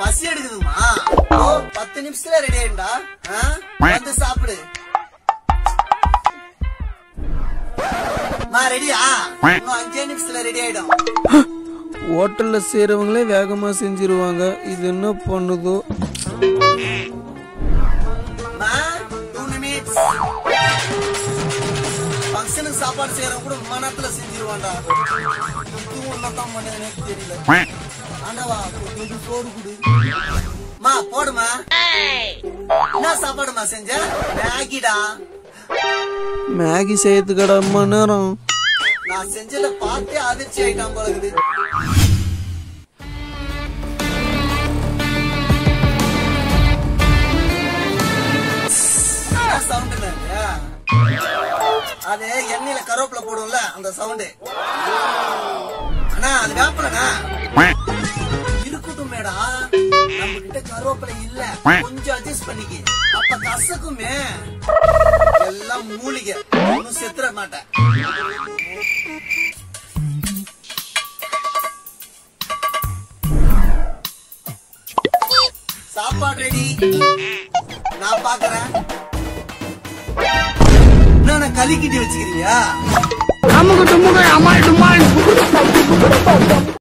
பசி எடுக்குதுமா ஓ பத்து நிமிஷத்துல ரெடி ஆயிடும்டா ஆ? வந்து சாப்பிடு மா ரெடியா இன்னும் அஞ்சே நிமிஷத்துல ரெடி ஆயிடும் ஹோட்டல்ல செய்றவங்களே வேகமா செஞ்சிருவாங்க இது என்ன பண்ணுதோ மா டூ நிமிட்ஸ் ஃபங்க்ஷனுக்கு சாப்பாடு செய்யறவங்க கூட மணி நேரத்துல செஞ்சிருவான்டா இது ஒன்னதான் பண்ணதுனே தெரியல ஆண்டவா கொஞ்சம் சோறு குடு மா போடுமா என்ன சாப்பாடுமா செஞ்ச மேகிடா மேகி செய்யறதுக்கு அரை நேரம் நான் செஞ்சதை பார்த்தே அதிர்ச்சி ஆயிட்டான் போல இருக்குது என்ன சவுண்டுங்க அது எண்ணெயில கருவேப்பிலை போடும்ல அந்த சவுண்டு அண்ணா அது வேப்பலண்ணா இருக்கட்டும் மேடா நம்ம கிட்ட கருவேப்பிலை இல்ல கொஞ்சம் அட்ஜஸ்ட் பண்ணிக்க அப்ப கசக்குமே எல்லாம் மூலிகை ஒன்னும் செத்துற மாட்டேன் சாப்பாடு ரெடி நான் பாக்குறேன் என்ன கலிக்கிட்டு வச்சுக்கிறீங்க